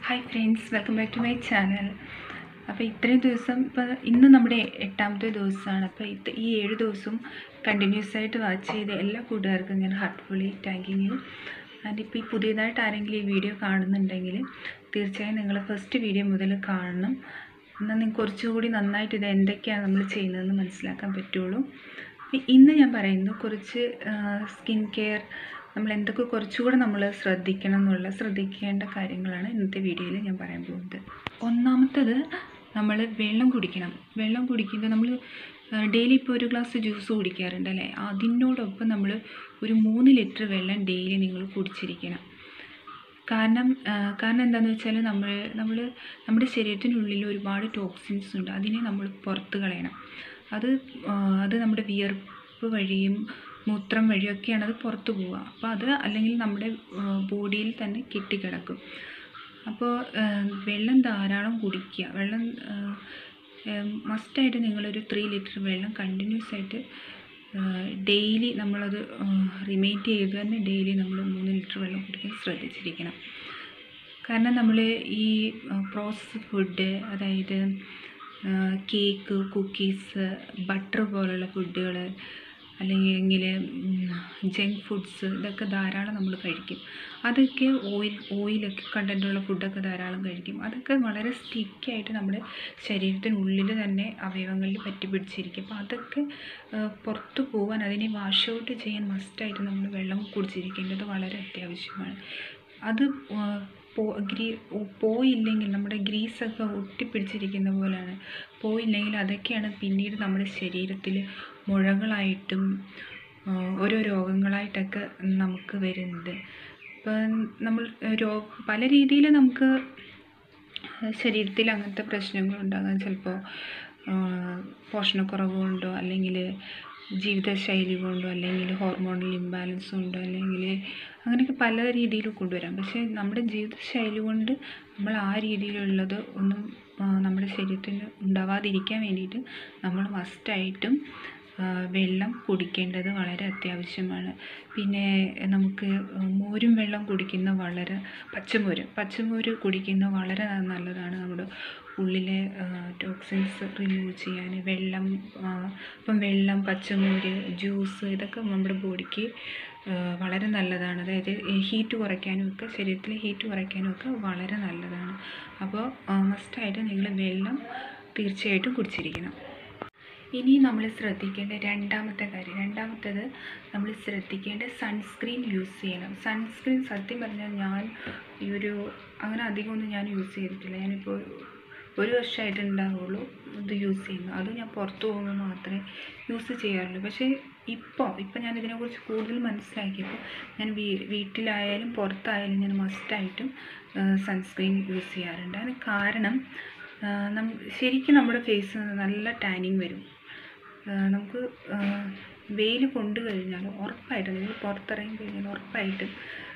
hi friends welcome back to my channel അപ്പോൾ ഇത്രയും ദിവസം ഇപ്പോൾ ഇന്ന് നമ്മുടെ എട്ടാമത്തെ ദിവസമാണ് അപ്പോൾ ഇത് ഈ ഏഴ് ദിവസവും കണ്ടിന്യൂസ് ആയിട്ട് വാച്ച് ചെയ്ത എല്ലാ കൂട്ടുകാർക്കും ഞാൻ ഹാർട്ട്ഫുള്ളി താങ്കിങ് യു ആൻഡ് ഇപ്പോൾ ഈ പുതിയതായിട്ട് ആരെങ്കിലും ഈ വീഡിയോ കാണുന്നുണ്ടെങ്കിൽ തീർച്ചയായും നിങ്ങൾ ഫസ്റ്റ് വീഡിയോ മുതൽ കാണണം എന്നാൽ നിങ്ങൾക്ക് കുറച്ചുകൂടി നന്നായിട്ട് ഇത് എന്തൊക്കെയാണ് നമ്മൾ ചെയ്യുന്നതെന്ന് മനസ്സിലാക്കാൻ പറ്റുള്ളൂ ഇ- ഇന്ന് ഞാൻ പറയുന്നു കുറച്ച് സ്കിൻ കെയർ നമ്മൾ എന്തൊക്കെ കുറച്ചുകൂടെ നമ്മൾ ശ്രദ്ധിക്കണം എന്നുള്ള ശ്രദ്ധിക്കേണ്ട കാര്യങ്ങളാണ് ഇന്നത്തെ വീഡിയോയിൽ ഞാൻ പറയാൻ പോകുന്നത് ഒന്നാമത്തത് നമ്മൾ വെള്ളം കുടിക്കണം വെള്ളം കുടിക്കുന്നത് നമ്മൾ ഡെയിലി ഇപ്പോൾ ഒരു ഗ്ലാസ് ജ്യൂസ് കുടിക്കാറുണ്ട് അല്ലേ അതിനോടൊപ്പം നമ്മൾ ഒരു മൂന്ന് ലിറ്റർ വെള്ളം ഡെയിലി നിങ്ങൾ കുടിച്ചിരിക്കണം കാരണം ആ, കാരണം എന്താണെന്ന് വെച്ചാൽ നമ്മൾ നമ്മൾ നമ്മുടെ ശരീരത്തിനുള്ളിൽ ഒരുപാട് ടോക്സിൻസ് ഉണ്ട് അതിനെ നമ്മൾ പുറത്ത് കളയണം അത് ആ, അത് നമ്മുടെ വിയർപ്പ് വഴിയും മൂത്രം വഴിയൊക്കെയാണ് അത് പുറത്ത് പോവുക അപ്പോൾ അത് അല്ലെങ്കിൽ നമ്മുടെ ബോഡിയിൽ തന്നെ കെട്ടിക്കിടക്കും അപ്പോൾ ആ, വെള്ളം ധാരാളം കുടിക്കുക വെള്ളം മസ്റ്റായിട്ട് നിങ്ങളൊരു ത്രീ ലിറ്റർ വെള്ളം കണ്ടിന്യൂസ് ആയിട്ട് ഡെയിലി നമ്മളത് റിമൈൻഡ് ചെയ്ത് തന്നെ ഡെയിലി നമ്മൾ മൂന്ന് ലിറ്റർ വെള്ളം കുടിക്കാൻ ശ്രദ്ധിച്ചിരിക്കണം കാരണം നമ്മൾ ഈ പ്രോസസ്ഡ് ഫുഡ് അതായത് കേക്ക് കുക്കീസ് ബട്ടർ പോലുള്ള ഫുഡുകൾ അല്ലെങ്കിൽ ജങ്ക് ഫുഡ്സ് ഇതൊക്കെ ധാരാളം നമ്മൾ കഴിക്കും അതൊക്കെ ഓയിൽ ഓയിലൊക്കെ കണ്ടൻറ്റുള്ള ഫുഡൊക്കെ ധാരാളം കഴിക്കും അതൊക്കെ വളരെ സ്റ്റിക്കായിട്ട് നമ്മുടെ ശരീരത്തിനുള്ളിൽ തന്നെ അവയവങ്ങളിൽ പറ്റി പിടിച്ചിരിക്കും അപ്പോൾ അതൊക്കെ ആ, പുറത്തു പോകാൻ അതിനെ വാഷ് ഔട്ട് ചെയ്യാൻ മസ്റ്റായിട്ട് നമ്മൾ വെള്ളം കുടിച്ചിരിക്കേണ്ടത് വളരെ അത്യാവശ്യമാണ് അത് ആ, പോ ഗ്രീ ഓ- പോയില്ലെങ്കിൽ നമ്മുടെ ഗ്രീസൊക്കെ ഒട്ടിപ്പിടിച്ചിരിക്കുന്ന പോലെയാണ് പോയില്ലെങ്കിൽ അതൊക്കെയാണ് പിന്നീട് നമ്മുടെ ശരീരത്തിൽ മുഴകളായിട്ടും ആ, ഓരോ രോഗങ്ങളായിട്ടൊക്കെ നമുക്ക് വരുന്നത് ഇപ്പം നമ്മൾ രോ പല രീതിയിൽ നമുക്ക് ശരീരത്തിൽ അങ്ങനത്തെ പ്രശ്നങ്ങൾ ഉണ്ടാകാൻ ചിലപ്പോൾ പോഷണക്കുറവ് കൊണ്ടോ അല്ലെങ്കിൽ ജീവിതശൈലി കൊണ്ടോ അല്ലെങ്കിൽ ഹോർമോണൽ ഇംബാലൻസ് കൊണ്ടോ അല്ലെങ്കിൽ അങ്ങനെയൊക്കെ പല രീതിയിൽ കൊണ്ടുവരാം പക്ഷേ നമ്മുടെ ജീവിതശൈലി കൊണ്ട് നമ്മൾ ആ രീതിയിലുള്ളത് ഒന്നും ആ, നമ്മുടെ ശരീരത്തിന് ഉണ്ടാവാതിരിക്കാൻ വേണ്ടിയിട്ട് നമ്മൾ മസ്റ്റായിട്ടും ആ, വെള്ളം കുടിക്കേണ്ടത് വളരെ അത്യാവശ്യമാണ് പിന്നെ നമുക്ക് മോരും വെള്ളം കുടിക്കുന്ന വളരെ പച്ചമോര് പച്ചമോര് കുടിക്കുന്ന വളരെ നല്ലതാണ് നമ്മുടെ ഉള്ളിലെ ടോക്സിൻസ് റിമൂവ് ചെയ്യാൻ വെള്ളം ആ, ഇപ്പം വെള്ളം പച്ചമോര് ജ്യൂസ് ഇതൊക്കെ നമ്മുടെ ബോഡിക്ക് ആ, വളരെ നല്ലതാണ് അതായത് ഹീറ്റ് കുറയ്ക്കാനും ഒക്കെ ശരീരത്തിലെ ഹീറ്റ് കുറയ്ക്കാനും ഒക്കെ വളരെ നല്ലതാണ് അപ്പോൾ മസ്റ്റായിട്ട് നിങ്ങൾ വെള്ളം തീർച്ചയായിട്ടും കുടിച്ചിരിക്കണം ഇനി നമ്മൾ ശ്രദ്ധിക്കേണ്ട രണ്ടാമത്തെ കാര്യം രണ്ടാമത്തേത് നമ്മൾ ശ്രദ്ധിക്കേണ്ട സൺസ്ക്രീൻ യൂസ് ചെയ്യണം സൺസ്ക്രീൻ സത്യം പറഞ്ഞാൽ ഞാൻ ഈ ഒരു അങ്ങനെ അധികമൊന്നും ഞാൻ യൂസ് ചെയ്തിട്ടില്ല ഞാനിപ്പോൾ ഒരു വർഷമായിട്ട് ഉണ്ടാവുള്ളൂ ഇത് യൂസ് ചെയ്യുന്നു അത് ഞാൻ പുറത്ത് പോകുമ്പോൾ മാത്രമേ യൂസ് ചെയ്യാറുള്ളൂ പക്ഷേ ഇപ്പോൾ ഇപ്പോൾ ഞാൻ ഇതിനെക്കുറിച്ച് കൂടുതൽ മനസ്സിലാക്കിയപ്പോൾ ഞാൻ വീ വീട്ടിലായാലും പുറത്തായാലും ഞാൻ മസ്റ്റായിട്ടും സൺസ്ക്രീൻ യൂസ് ചെയ്യാറുണ്ട് അതിന് കാരണം ആ, നം ശരിക്കും നമ്മുടെ ഫേസ് നല്ല ടാനിങ് വരും ആ, നമുക്ക് വെയിൽ കൊണ്ടു കഴിഞ്ഞാൽ ഉറപ്പായിട്ടും നിങ്ങൾ പുറത്തിറങ്ങി കഴിഞ്ഞാൽ ഉറപ്പായിട്ടും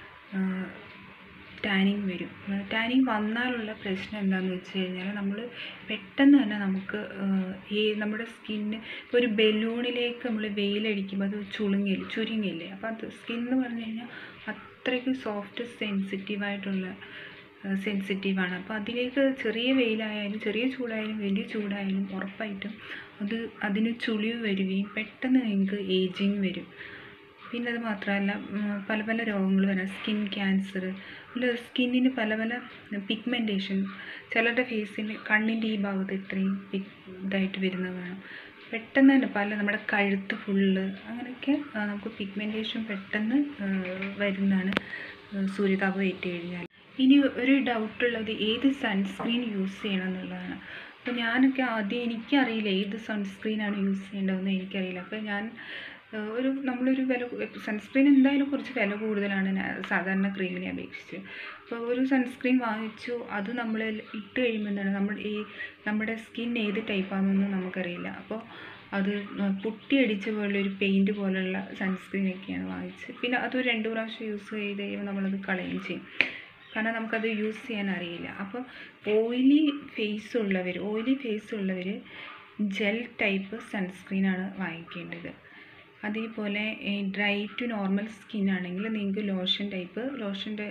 ടാനിങ് വരും ടാനിങ് വന്നാലുള്ള പ്രശ്നം എന്താണെന്ന് വെച്ച് കഴിഞ്ഞാൽ നമ്മൾ പെട്ടെന്ന് തന്നെ നമുക്ക് ആ, ഈ നമ്മുടെ സ്കിന്ന് ഇപ്പോൾ ഒരു ബലൂണിലേക്ക് നമ്മൾ വെയിലടിക്കുമ്പോൾ അത് ചുളുങ്ങില്ലേ ചുരുങ്ങില്ലേ അപ്പോൾ അത് സ്കിൻ എന്ന് പറഞ്ഞു കഴിഞ്ഞാൽ അത്രയ്ക്ക് സോഫ്റ്റ് സെൻസിറ്റീവായിട്ടുള്ള സെൻസിറ്റീവാണ് അപ്പോൾ അതിലേക്ക് ചെറിയ വെയിലായാലും ചെറിയ ചൂടായാലും വലിയ ചൂടായാലും ഉറപ്പായിട്ടും അത് അതിന് ചുളിവ് വരികയും പെട്ടെന്ന് നിങ്ങൾക്ക് ഏജിങ് വരും പിന്നെ അത് മാത്രമല്ല ഉം, പല പല രോഗങ്ങൾ വരാം സ്കിൻ ക്യാൻസർ പിന്നെ സ്കിന്നിന് പല പല പിഗ്മെൻറ്റേഷൻ ചിലരുടെ ഫേസിന് കണ്ണിൻ്റെ ഈ ഭാഗത്ത് ഇത്രയും പിഗ് ഇതായിട്ട് വരുന്നത് കാണാം പെട്ടെന്ന് തന്നെ പല നമ്മുടെ കഴുത്ത് ഫുള്ള് അങ്ങനെയൊക്കെ ആ, നമുക്ക് പിഗ്മെൻറ്റേഷൻ പെട്ടെന്ന് ആ, വരുന്നതാണ് ആ, സൂര്യതാപം ഏറ്റു കഴിഞ്ഞാൽ ഇനി ഒരു ഡൗട്ടുള്ളത് ഏത് സൺസ്ക്രീൻ യൂസ് ചെയ്യണം എന്നുള്ളതാണ് അപ്പോൾ ഞാനൊക്കെ ആദ്യം എനിക്കറിയില്ല ഏത് സൺസ്ക്രീനാണ് യൂസ് ചെയ്യേണ്ടതെന്ന് എനിക്കറിയില്ല അപ്പോൾ ഞാൻ ആ, ഒരു നമ്മളൊരു വില സൺസ്ക്രീൻ എന്തായാലും കുറച്ച് വില കൂടുതലാണ് ന- സാധാരണ ക്രീമിനെ അപേക്ഷിച്ച് അപ്പോൾ ഒരു സൺസ്ക്രീൻ വാങ്ങിച്ചു അത് നമ്മൾ ഇട്ട് കഴിയുമ്പോൾ എന്താണ് നമ്മൾ ഈ നമ്മുടെ സ്കിൻ ഏത് ടൈപ്പാണെന്നൊന്നും നമുക്കറിയില്ല അപ്പോൾ അത് പുട്ടിയടിച്ച പോലെ ഒരു പെയിൻറ് പോലുള്ള സൺസ്ക്രീനൊക്കെയാണ് വാങ്ങിച്ചത് പിന്നെ അത് ഒരു രണ്ട് പ്രാവശ്യം യൂസ് ചെയ്ത് കഴിയുമ്പോൾ നമ്മളത് കളയുകയും ചെയ്യും കാരണം നമുക്കത് യൂസ് ചെയ്യാൻ അറിയില്ല അപ്പോൾ ഓയിലി ഫേസ് ഉള്ളവർ ഓയിലി ഫേസ് ഉള്ളവർ ജെൽ ടൈപ്പ് സൺസ്ക്രീനാണ് വാങ്ങിക്കേണ്ടത് അതേപോലെ ഡ്രൈ ടു നോർമൽ സ്കിൻ ആണെങ്കിൽ നിങ്ങൾക്ക് ലോഷൻ ടൈപ്പ് ലോഷൻ്റെ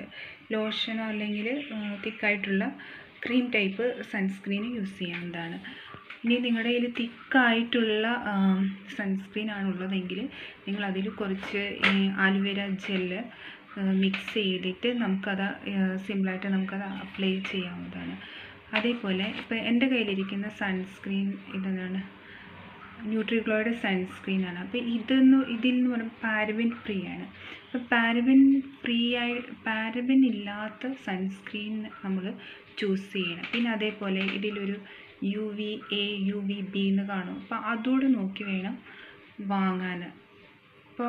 ലോഷനോ അല്ലെങ്കിൽ തിക്കായിട്ടുള്ള ക്രീം ടൈപ്പ് സൺസ്ക്രീൻ യൂസ് ചെയ്യാവുന്നതാണ് ഇനി നിങ്ങളുടെ കയ്യിൽ തിക്കായിട്ടുള്ള സൺസ്ക്രീൻ ആണുള്ളതെങ്കിൽ നിങ്ങൾ അതിൽ കുറച്ച് ഈ ആലുവേര ജെല്ല് മിക്സ് ചെയ്തിട്ട് നമുക്കത് സിമ്പിളായിട്ട് നമുക്കത് അപ്ലൈ ചെയ്യാവുന്നതാണ് അതേപോലെ ഇപ്പോൾ എൻ്റെ കയ്യിലിരിക്കുന്ന സൺസ്ക്രീൻ ഇതെന്താണ് ന്യൂട്രിഗ്ലോയുടെ സൺസ്ക്രീനാണ് അപ്പോൾ ഇതെന്ന് ഇതിൽ നിന്ന് പറയുമ്പോൾ പാരബിൻ ഫ്രീ ആണ് അപ്പോൾ പാരബിൻ ഫ്രീ ആയി പാരബിൻ ഇല്ലാത്ത സൺസ്ക്രീൻ നമ്മൾ ചൂസ് ചെയ്യണം പിന്നെ അതേപോലെ ഇതിലൊരു U V A U V B എന്ന് കാണും അപ്പോൾ അതോട് നോക്കി വേണം വാങ്ങാൻ അപ്പോൾ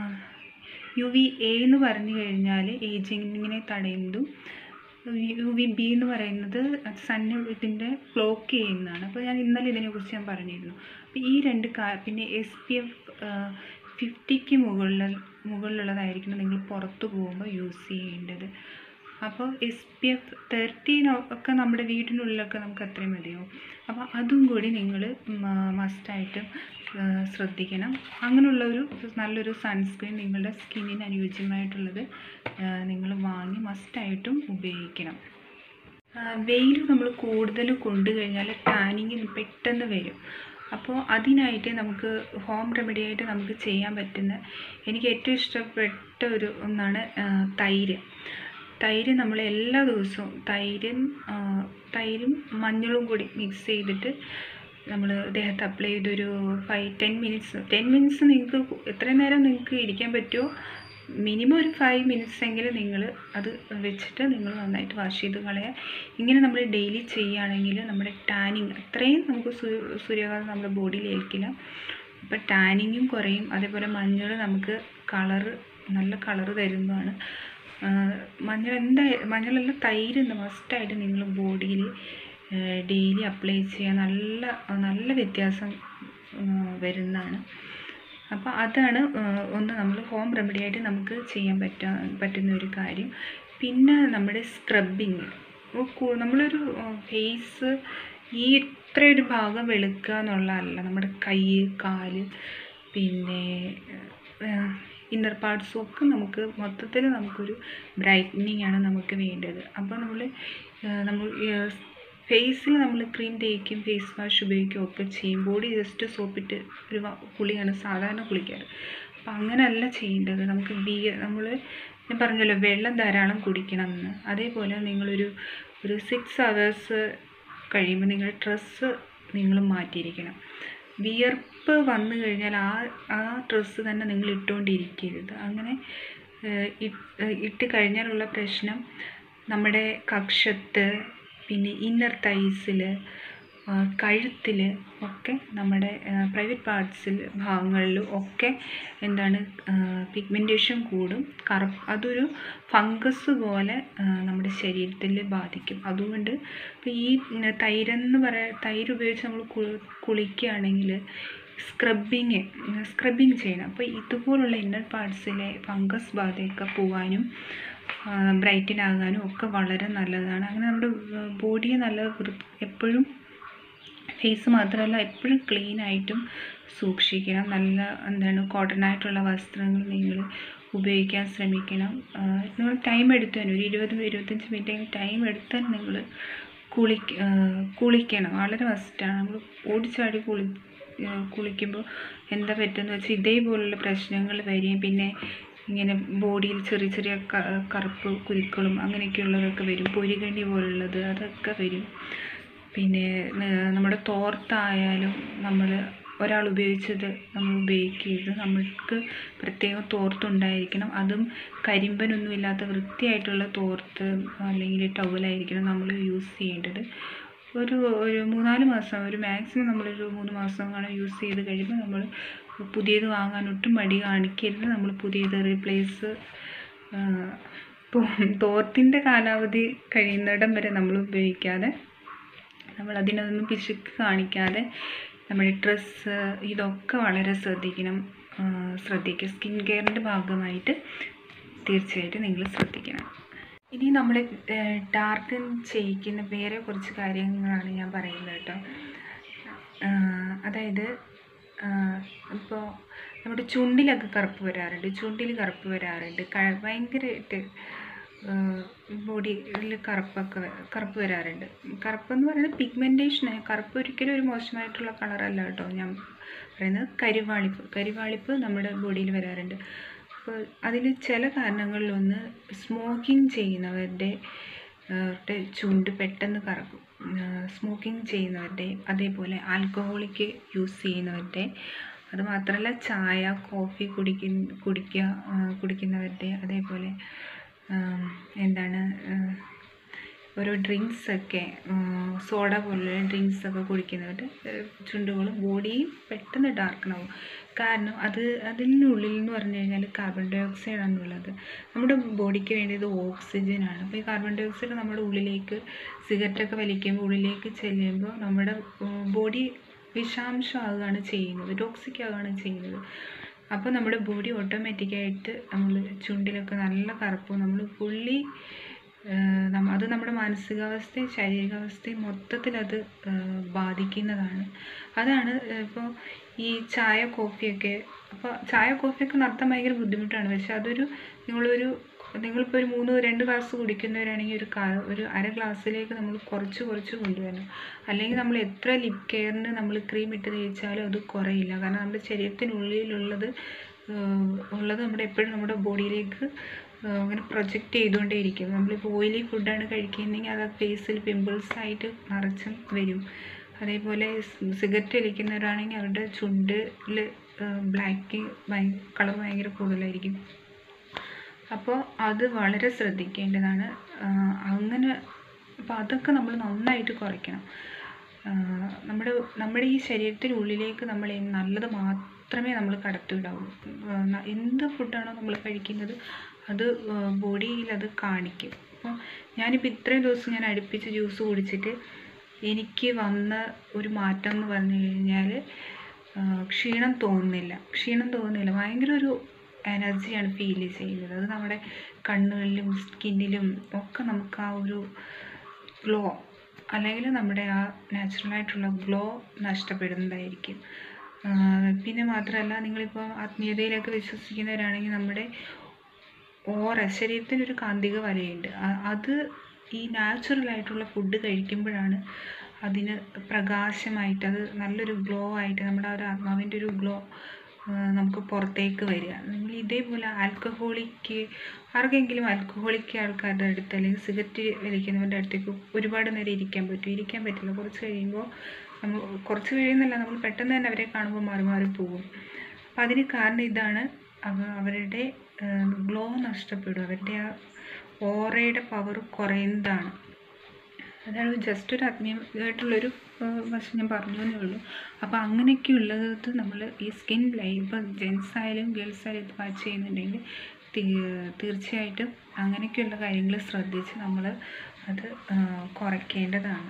യു വി എ എന്ന് പറഞ്ഞു കഴിഞ്ഞാൽ ഏജിങ്ങിനെ തടയുന്നതും യു വി ബി എന്ന് പറയുന്നത് സണ്ണ് ഇതിൻ്റെ ബ്ലോക്ക് ചെയ്യുന്നതാണ് അപ്പോൾ ഞാൻ ഇന്നലെ ഇതിനെക്കുറിച്ച് ഞാൻ പറഞ്ഞിരുന്നു അപ്പോൾ ഈ രണ്ട് കാ പിന്നെ എസ് പി എഫ് ഫിഫ്റ്റിക്ക് മുകളിൽ മുകളിലുള്ളതായിരിക്കണം നിങ്ങൾ പുറത്ത് പോകുമ്പോൾ യൂസ് ചെയ്യേണ്ടത് അപ്പോൾ എസ് പി എഫ് തേർട്ടീൻ ഒക്കെ നമ്മുടെ വീടിനുള്ളിലൊക്കെ നമുക്ക് അത്രയും മതിയാവും അപ്പോൾ അതും കൂടി നിങ്ങൾ മസ്റ്റായിട്ടും ശ്രദ്ധിക്കണം അങ്ങനെയുള്ള ഒരു നല്ലൊരു സൺസ്ക്രീൻ നിങ്ങളുടെ സ്കിന്നിന് അനുയോജ്യമായിട്ടുള്ളത് നിങ്ങൾ വാങ്ങി മസ്റ്റായിട്ടും ഉപയോഗിക്കണം വെയിൽ നമ്മൾ കൂടുതൽ കൊണ്ടു കഴിഞ്ഞാൽ ടാനിങ് പെട്ടെന്ന് വരും അപ്പോൾ അതിനായിട്ട് നമുക്ക് ഹോം റെമഡി ആയിട്ട് നമുക്ക് ചെയ്യാൻ പറ്റുന്ന എനിക്ക് ഏറ്റവും ഇഷ്ടപ്പെട്ട ഒരു ഒന്നാണ് തൈര് തൈര് നമ്മൾ എല്ലാ ദിവസവും തൈരും തൈരും മഞ്ഞളും കൂടി മിക്സ് ചെയ്തിട്ട് നമ്മൾ ദേഹത്ത് അപ്ലൈ ചെയ്തൊരു five ten minutes ten minutes നിങ്ങൾക്ക് എത്ര നേരം നിങ്ങൾക്ക് ഇരിക്കാൻ പറ്റുമോ മിനിമം ഒരു ഫൈവ് മിനിറ്റ്സ് എങ്കിലും നിങ്ങൾ അത് വെച്ചിട്ട് നിങ്ങൾ നന്നായിട്ട് വാഷ് ചെയ്ത് കളയുക ഇങ്ങനെ നമ്മൾ ഡെയിലി ചെയ്യുകയാണെങ്കിൽ നമ്മുടെ ടാനിങ് അത്രയും നമുക്ക് സൂര്യഘാതം നമ്മുടെ ബോഡിയിൽ ഏൽക്കില്ല അപ്പോൾ ടാനിങ്ങും കുറയും അതേപോലെ മഞ്ഞൾ നമുക്ക് കളറ് നല്ല കളറ് തരുന്നതാണ് മഞ്ഞൾ എന്താ മഞ്ഞളല്ല തൈര് മസ്റ്റായിട്ട് നിങ്ങൾ ബോഡിയിൽ ഡെയിലി അപ്ലൈ ചെയ്യുക നല്ല നല്ല വ്യത്യാസം വരുന്നതാണ് അപ്പോൾ അതാണ് ഒന്ന് നമ്മൾ ഹോം റെമഡി ആയിട്ട് നമുക്ക് ചെയ്യാൻ പറ്റാ പറ്റുന്ന ഒരു കാര്യം പിന്നെ നമ്മുടെ സ്ക്രബിങ് നമ്മളൊരു ഫേസ് ഈ ഇത്ര ഒരു ഭാഗം വെളുക്കുക എന്നുള്ളതല്ല നമ്മുടെ കൈ കാല് പിന്നെ ഇന്നർ പാർട്സും ഒക്കെ നമുക്ക് മൊത്തത്തിൽ നമുക്കൊരു ബ്രൈറ്റനിങ് ആണ് നമുക്ക് വേണ്ടത് അപ്പോൾ നമ്മൾ നമ്മൾ ഫേസിൽ നമ്മൾ ക്രീം തേക്കും ഫേസ് വാഷ് ഉപയോഗിക്കുകയും ഒക്കെ ചെയ്യും ബോഡി ജസ്റ്റ് സോപ്പിട്ട് ഒരു കുളിയാണ് സാധാരണ കുളിക്കാറ് അപ്പം അങ്ങനെയല്ല ചെയ്യേണ്ടത് നമുക്ക് ബി നമ്മൾ ഞാൻ പറഞ്ഞല്ലോ വെള്ളം ധാരാളം കുടിക്കണം എന്ന് അതേപോലെ നിങ്ങളൊരു ഒരു സിക്സ് അവേഴ്സ് കഴിയുമ്പോൾ നിങ്ങളുടെ ഡ്രസ്സ് നിങ്ങൾ മാറ്റിയിരിക്കണം വിയർപ്പ് വന്നു കഴിഞ്ഞാൽ ആ ആ ഡ്രസ്സ് തന്നെ നിങ്ങൾ ഇട്ടുകൊണ്ടിരിക്കരുത് അങ്ങനെ ഇട്ട് കഴിഞ്ഞാലുള്ള പ്രശ്നം നമ്മുടെ കക്ഷത്ത് പിന്നെ ഇന്നർ തൈസിൽ കഴുത്തിൽ ഒക്കെ നമ്മുടെ പ്രൈവറ്റ് പാർട്സിൽ ഭാഗങ്ങളിൽ ഒക്കെ എന്താണ് പിഗ്മെൻറ്റേഷൻ കൂടും കറ അതൊരു ഫംഗസ് പോലെ നമ്മുടെ ശരീരത്തിൽ ബാധിക്കും അതുകൊണ്ട് ഇപ്പോൾ ഈ തൈരെന്ന് പറയാ തൈര് ഉപയോഗിച്ച് നമ്മൾ കുളിക്കുകയാണെങ്കിൽ സ്ക്രബിങ് സ്ക്രബിങ് ചെയ്യണം അപ്പോൾ ഇതുപോലുള്ള ഇന്നർ പാർട്സിലെ ഫംഗസ് ബാധയൊക്കെ പോകാനും ബ്രൈറ്റൻ ആകാനും ഒക്കെ വളരെ നല്ലതാണ് അങ്ങനെ നമ്മുടെ ബോഡിയെ നല്ല എപ്പോഴും ഫേസ് മാത്രമല്ല എപ്പോഴും ക്ലീൻ ആയിട്ടും സൂക്ഷിക്കണം നല്ല എന്താണ് കോട്ടൺ ആയിട്ടുള്ള വസ്ത്രങ്ങൾ നിങ്ങൾ ഉപയോഗിക്കാൻ ശ്രമിക്കണം നിങ്ങൾ ടൈം എടുത്താൽ ഒരു ഇരുപത് ഇരുപത്തഞ്ച് മിനിറ്റ് ടൈം എടുത്താൽ നിങ്ങൾ കുളി കുളിക്കണം വളരെ മസ്റ്റാണ് നമ്മൾ ഓടിച്ചാടി കുളി കുളിക്കുമ്പോൾ എന്താ പറ്റുന്നത് വെച്ചാൽ ഇതേപോലുള്ള പ്രശ്നങ്ങൾ വരികയും പിന്നെ ഇങ്ങനെ ബോഡിയിൽ ചെറിയ ചെറിയ കറുപ്പ് കുരുക്കളും അങ്ങനെയൊക്കെയുള്ളതൊക്കെ വരും പൊരികണ്ണി പോലുള്ളത് അതൊക്കെ വരും പിന്നെ നമ്മുടെ തോർത്തായാലും നമ്മൾ ഒരാൾ ഉപയോഗിച്ചത് നമ്മൾ ഉപയോഗിക്കരുത് നമ്മൾക്ക് പ്രത്യേകം തോർത്തുണ്ടായിരിക്കണം അതും കരിമ്പനൊന്നും ഇല്ലാത്ത വൃത്തിയായിട്ടുള്ള തോർത്ത് അല്ലെങ്കിൽ ടവലായിരിക്കണം നമ്മൾ യൂസ് ചെയ്യേണ്ടത് ഒരു ഒരു മൂന്നാല് മാസം ഒരു മാക്സിമം നമ്മളൊരു മൂന്ന് മാസം കാണാൻ യൂസ് ചെയ്ത് കഴിയുമ്പോൾ നമ്മൾ പുതിയത് വാങ്ങാൻ ഒട്ടും മടി കാണിക്കരുത് നമ്മൾ പുതിയത് റീപ്ലേസ് ഇപ്പോൾ തോർത്തിൻ്റെ കാലാവധി കഴിയുന്നിടം വരെ നമ്മൾ ഉപയോഗിക്കാതെ നമ്മൾ അതിനൊന്നും പിശുക്ക് കാണിക്കാതെ നമ്മുടെ ഡ്രസ്സ് ഇതൊക്കെ വളരെ ശ്രദ്ധിക്കണം ശ്രദ്ധിക്കുക സ്കിൻ കെയറിൻ്റെ ഭാഗമായിട്ട് തീർച്ചയായിട്ടും നിങ്ങൾ ശ്രദ്ധിക്കണം ഇനി നമ്മൾ ഡാർക്കൻ ചെയ്യിക്കുന്ന വേറെ കുറച്ച് കാര്യങ്ങളാണ് ഞാൻ പറയുന്നത് കേട്ടോ അതായത് ഇപ്പോൾ നമ്മുടെ ചുണ്ടിലൊക്കെ കറുപ്പ് വരാറുണ്ട് ചുണ്ടിൽ കറുപ്പ് വരാറുണ്ട് ഭയങ്കരമായിട്ട് ബോഡിയിൽ കറുപ്പൊക്കെ വ- കറുപ്പ് വരാറുണ്ട് കറുപ്പെന്ന് പറയുന്നത് പിഗ്മെൻറ്റേഷൻ കറുപ്പ് ഒരിക്കലും ഒരു മോശമായിട്ടുള്ള കളറല്ല കേട്ടോ ഞാൻ പറയുന്നത് കരിവാളിപ്പ് കരിവാളിപ്പ് നമ്മുടെ ബോഡിയിൽ വരാറുണ്ട് അപ്പോൾ അതിൽ ചില കാരണങ്ങളിലൊന്ന് സ്മോക്കിംഗ് ചെയ്യുന്നവരുടെ ആ, ടെ ചുണ്ട് പെട്ടെന്ന് കറക്കും സ്മോക്കിംഗ് ചെയ്യുന്നവരുടെ അതേപോലെ ആൽക്കഹോളിക് യൂസ് ചെയ്യുന്നവരുടെ അതുമാത്രമല്ല ചായ കോഫി കുടിക്കുന്ന കുടിക്കുക ആ, കുടിക്കുന്നവരുടെ അതേപോലെ ആം, എന്താണ് ആ, ഓരോ ഡ്രിങ്ക്സൊക്കെ സോഡ പോലുള്ള ഡ്രിങ്ക്സൊക്കെ കുടിക്കുന്നവരുടെ ചുണ്ടുകളും ബോഡിയും പെട്ടെന്ന് ഡാർക്കണാവും കാരണം അത് അതിനുള്ളിൽ എന്ന് പറഞ്ഞു കഴിഞ്ഞാൽ കാർബൺ ഡൈ ഓക്സൈഡ് ആണുള്ളത് നമ്മുടെ ബോഡിക്ക് വേണ്ടിയത് ഓക്സിജനാണ് അപ്പോൾ ഈ കാർബൺ ഡൈ ഓക്സൈഡ് നമ്മുടെ ഉള്ളിലേക്ക് സിഗരറ്റൊക്കെ വലിക്കുമ്പോൾ ഉള്ളിലേക്ക് ചെല്ലുമ്പോൾ നമ്മുടെ ബോഡി വിഷാംശമാകുകയാണ് ചെയ്യുന്നത് ടോക്സിക് ആകുകയാണ് ചെയ്യുന്നത് അപ്പോൾ നമ്മുടെ ബോഡി ഓട്ടോമാറ്റിക്കായിട്ട് നമ്മൾ ചുണ്ടിലൊക്കെ നല്ല കറുപ്പും നമ്മൾ ഫുള്ളി അത് നമ്മുടെ മാനസികാവസ്ഥയും ശാരീരികാവസ്ഥയും മൊത്തത്തിൽ അത് ബാധിക്കുന്നതാണ് അതാണ് ഇപ്പോൾ ഈ ചായ കോഫിയൊക്കെ അപ്പോൾ ചായ കോഫിയൊക്കെ നടത്താൻ ഭയങ്കര ബുദ്ധിമുട്ടാണ് പക്ഷെ അതൊരു നിങ്ങളൊരു നിങ്ങളിപ്പോൾ ഒരു മൂന്ന് രണ്ട് ഗ്ലാസ് കുടിക്കുന്നവരാണെങ്കിൽ ഒരു കാ ഒരു അര ഗ്ലാസ്സിലേക്ക് നമ്മൾ കുറച്ച് കുറച്ച് കൊണ്ടുവരണം അല്ലെങ്കിൽ നമ്മൾ എത്ര ലിപ് കെയറിന് നമ്മൾ ക്രീം ഇട്ട് തേച്ചാലും അത് കുറയില്ല കാരണം നമ്മുടെ ശരീരത്തിനുള്ളിലുള്ളത് ഏഹ് ഉള്ളത് നമ്മുടെ എപ്പോഴും നമ്മുടെ ബോഡിയിലേക്ക് ഏഹ് അങ്ങനെ പ്രൊജക്റ്റ് ചെയ്തുകൊണ്ടേ ഇരിക്കും നമ്മളിപ്പോൾ ഓയിലി ഫുഡാണ് കഴിക്കുന്നതെങ്കിൽ അത് ഫേസിൽ പിമ്പിൾസ് ആയിട്ട് നിറച്ചും വരും അതേപോലെ സിഗരറ്റ് വലിക്കുന്നവരാണെങ്കിൽ അവരുടെ ചുണ്ടിൽ ബ്ലാക്ക് കളർ ഭയങ്കര കൂടുതലായിരിക്കും അപ്പോൾ അത് വളരെ ശ്രദ്ധിക്കേണ്ടതാണ് ആഹ് അങ്ങനെ അപ്പോൾ അതൊക്കെ നമ്മൾ നന്നായിട്ട് കുറയ്ക്കണം ആഹ് നമ്മുടെ നമ്മുടെ ഈ ശരീരത്തിനുള്ളിലേക്ക് നമ്മൾ ഈ നല്ലത് മാത്രമേ നമ്മൾ കടത്തിവിടാവൂ ആഹ് ന- എന്ത് ഫുഡാണോ നമ്മൾ കഴിക്കുന്നത് അത് ബോഡിയിൽ അത് കാണിക്കും അപ്പോൾ ഞാനിപ്പോൾ ഇത്രയും ദിവസം ഞാൻ അടുപ്പിച്ച് ജ്യൂസ് കുടിച്ചിട്ട് എനിക്ക് വന്ന ഒരു മാറ്റം എന്ന് പറഞ്ഞു കഴിഞ്ഞാൽ ക്ഷീണം തോന്നുന്നില്ല ക്ഷീണം തോന്നുന്നില്ല ഭയങ്കര ഒരു എനർജിയാണ് ഫീൽ ചെയ്യുന്നത് അത് നമ്മുടെ കണ്ണുകളിലും സ്കിന്നിലും ഒക്കെ നമുക്ക് ആ ഒരു ഗ്ലോ അല്ലെങ്കിൽ നമ്മുടെ ആ നാച്ചുറലായിട്ടുള്ള ഗ്ലോ നഷ്ടപ്പെടുന്നതായിരിക്കും ആഹ് പിന്നെ മാത്രമല്ല നിങ്ങളിപ്പോൾ ആത്മീയതയിലൊക്കെ വിശ്വസിക്കുന്നവരാണെങ്കിൽ നമ്മുടെ ഓറ ശരീരത്തിനൊരു കാന്തിക വലയുണ്ട് അ- അത് ഈ നാച്ചുറൽ ആയിട്ടുള്ള ഫുഡ് കഴിക്കുമ്പോഴാണ് അതിന് പ്രകാശമായിട്ട് അത് നല്ലൊരു ഗ്ലോ ആയിട്ട് നമ്മുടെ ആ ഒരു ആത്മാവിൻ്റെ ഒരു ഗ്ലോ നമുക്ക് പുറത്തേക്ക് വരിക നമ്മൾ ഇതേപോലെ ആൽക്കഹോളിക്ക് ആർക്കെങ്കിലും ആൽക്കഹോളിക്ക് ആൾക്കാരുടെ അടുത്ത് അല്ലെങ്കിൽ സിഗരറ്റ് വലിക്കുന്നവരുടെ അടുത്തേക്ക് ഒരുപാട് നേരം ഇരിക്കാൻ പറ്റും ഇരിക്കാൻ പറ്റില്ല കുറച്ച് കഴിയുമ്പോൾ നമ്മൾ കുറച്ച് കഴിയുന്നില്ല നമ്മൾ പെട്ടെന്ന് തന്നെ അവരെ കാണുമ്പോൾ മാറി മാറി പോകും അപ്പം അതിന് കാരണം ഇതാണ് അവ അവരുടെ ഗ്ലോ നഷ്ടപ്പെടും അവരുടെ ആ ഓറയുടെ പവർ കുറയുന്നതാണ് അതാണ് ജസ്റ്റ് ഒരു ആത്മീയമായിട്ടുള്ളൊരു ഏഹ്, വശം ഞാൻ പറഞ്ഞു എന്നേ ഉള്ളൂ അപ്പോൾ അങ്ങനെയൊക്കെയുള്ളത് നമ്മൾ ഈ സ്കിൻ ലൈൻ ഇപ്പോൾ ജെൻസ് ആയാലും ഗേൾസ് ആയാലും ഇത് വാച്ച് ചെയ്യുന്നുണ്ടെങ്കിൽ തീ- തീർച്ചയായിട്ടും അങ്ങനെയൊക്കെയുള്ള കാര്യങ്ങൾ ശ്രദ്ധിച്ച് നമ്മൾ അത് ഏഹ്, കുറയ്ക്കേണ്ടതാണ്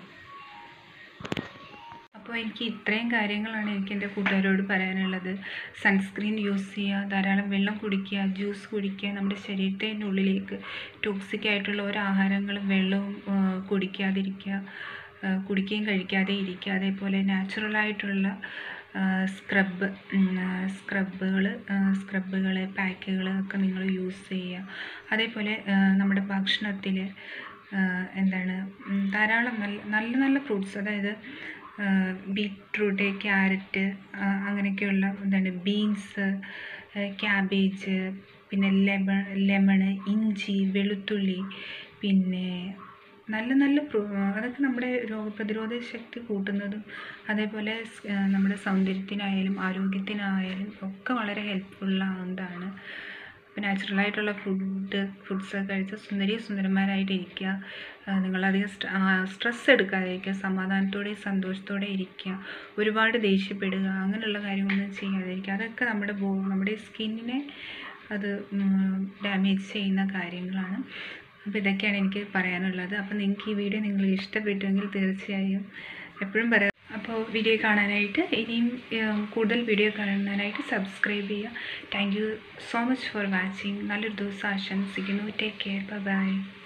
അപ്പോൾ എനിക്ക് ഇത്രയും കാര്യങ്ങളാണ് എനിക്ക് എൻ്റെ കൂട്ടുകാരോട് പറയാനുള്ളത് സൺസ്ക്രീൻ യൂസ് ചെയ്യുക ധാരാളം വെള്ളം കുടിക്കുക ജ്യൂസ് കുടിക്കുക നമ്മുടെ ശരീരത്തിൻ്റെ ഉള്ളിലേക്ക് ടോക്സിക് ആയിട്ടുള്ള ഒരു ആഹാരങ്ങളും വെള്ളവും ആ, കുടിക്കാതിരിക്കുക ആ, കുടിക്കുകയും കഴിക്കാതെ ഇരിക്കുക അതേപോലെ നാച്ചുറലായിട്ടുള്ള സ്ക്രബ് സ്ക്രബുകൾ സ്ക്രബുകൾ പാക്കുകൾ ഒക്കെ നിങ്ങൾ യൂസ് ചെയ്യുക അതേപോലെ ആ, നമ്മുടെ ഭക്ഷണത്തിൽ എന്താണ് ഉം, ധാരാളം നല്ല നല്ല നല്ല ഫ്രൂട്ട്സ് അതായത് ബീട്രൂട്ട് ക്യാരറ്റ് അങ്ങനെയൊക്കെയുള്ള എന്താണ് ബീൻസ് ക്യാബേജ് പിന്നെ ലെമൺ ലെമണ് ഇഞ്ചി വെളുത്തുള്ളി പിന്നെ നല്ല നല്ല പ്രോ അതൊക്കെ നമ്മുടെ രോഗപ്രതിരോധ ശക്തി കൂട്ടുന്നതും അതേപോലെ സ്- ആ, നമ്മുടെ സൗന്ദര്യത്തിനായാലും ആരോഗ്യത്തിനായാലും ഒക്കെ വളരെ ഹെൽപ്ഫുള്ളാവുന്നതാണ് അപ്പോൾ നാച്ചുറലായിട്ടുള്ള ഫുഡ് ഫുഡ്സ് കഴിച്ച് സുന്ദരി സുന്ദരന്മാരായിട്ട് ഇരിക്കുക ആ, നിങ്ങളധികം സ്ട്രെസ് എടുക്കാതിരിക്കുക സമാധാനത്തോടെ സന്തോഷത്തോടെ ഇരിക്കുക ഒരുപാട് ദേഷ്യപ്പെടുക അങ്ങനെയുള്ള കാര്യങ്ങളൊന്നും ചെയ്യാതിരിക്കുക അതൊക്കെ നമ്മുടെ ബോ നമ്മുടെ സ്കിന്നിനെ അത് ഡാമേജ് ചെയ്യുന്ന കാര്യങ്ങളാണ് അപ്പോൾ ഇതൊക്കെയാണ് എനിക്ക് പറയാനുള്ളത് അപ്പോൾ നിങ്ങൾക്ക് ഈ വീഡിയോ നിങ്ങൾ ഇഷ്ടപ്പെട്ടുവെങ്കിൽ തീർച്ചയായും എപ്പോഴും പറയാം അപ്പോൾ വീഡിയോ കാണാനായിട്ട് ഇനിയും ഉം, കൂടുതൽ വീഡിയോ കാണാനായിട്ട് സബ്സ്ക്രൈബ് ചെയ്യുക thank you so much for watching നല്ലൊരു ദിവസം ആശംസിക്കുന്നു ടേക്ക് കെയർ ബൈ